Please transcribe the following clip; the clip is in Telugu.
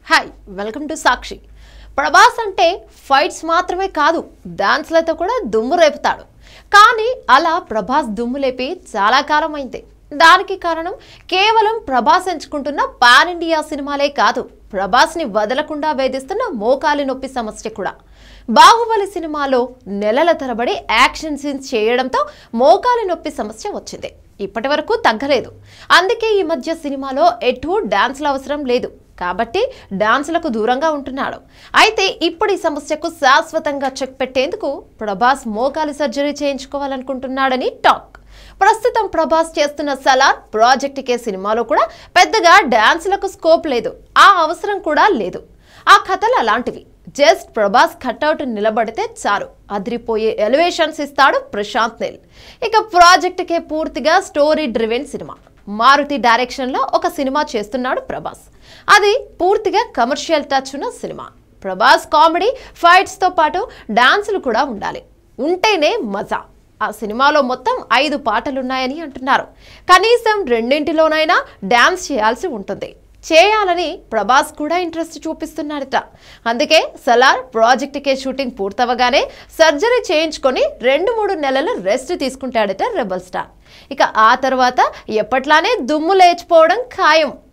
hi welcome to Sakshi Prabhas అంటే ఫైట్స్ మాత్రమే కాదు డాన్స్లతో కూడా దుమ్ము రేపుతాడు కానీ అలా ప్రభాస్ దుమ్ము లేపి చాలా కాలం అయింది దానికి కారణం కేవలం ప్రభాస్ ఎంచుకుంటున్న పాన్ ఇండియా సినిమాలే కాదు ప్రభాస్ని వదలకుండా వేధిస్తున్న మోకాలి నొప్పి సమస్య కూడా బాహుబలి సినిమాలో నెలల తరబడి యాక్షన్ సీన్స్ చేయడంతో మోకాలి నొప్పి సమస్య వచ్చింది ఇప్పటి వరకు తగ్గలేదు అందుకే ఈ మధ్య సినిమాలో ఎటు డాన్స్ల అవసరం లేదు కాబట్టి డాన్సులకు దూరంగా ఉంటున్నాడు అయితే ఇప్పుడు ఈ సమస్యకు శాశ్వతంగా చెక్ పెట్టేందుకు ప్రభాస్ మోకాలి సర్జరీ చేయించుకోవాలనుకుంటున్నాడని టాక్ ప్రస్తుతం ప్రభాస్ చేస్తున్న సలార్ ప్రాజెక్ట్ కే సినిమాలో కూడా పెద్దగా డాన్సులకు స్కోప్ లేదు ఆ అవసరం కూడా లేదు ఆ కథలు అలాంటివి జస్ట్ ప్రభాస్ కట్అవుట్ నిలబడితే చాలు అదిరిపోయే ఎలివేషన్స్ ఇస్తాడు ప్రశాంత్ నీల్ ఇక ప్రాజెక్ట్ కే పూర్తిగా స్టోరీ డ్రివెన్ సినిమా మారుతి డైరెక్షన్లో ఒక సినిమా చేస్తున్నాడు ప్రభాస్ అది పూర్తిగా కమర్షియల్ టచ్ ఉన్న సినిమా ప్రభాస్ కామెడీ ఫైట్స్తో పాటు డాన్సులు కూడా ఉండాలి ఉంటేనే మజా ఆ సినిమాలో మొత్తం ఐదు పాటలున్నాయని అంటున్నారు కనీసం రెండింటిలోనైనా డాన్స్ చేయాల్సి ఉంటుంది చేయాలని ప్రభాస్ కూడా ఇంట్రెస్ట్ చూపిస్తున్నాడట అందుకే సలార్ ప్రాజెక్ట్కే షూటింగ్ పూర్తవగానే సర్జరీ చేయించుకొని రెండు మూడు నెలలు రెస్ట్ తీసుకుంటాడట రెబల్ స్టార్ ఇక ఆ తర్వాత ఎప్పట్లానే దుమ్ము లేచిపోవడం ఖాయం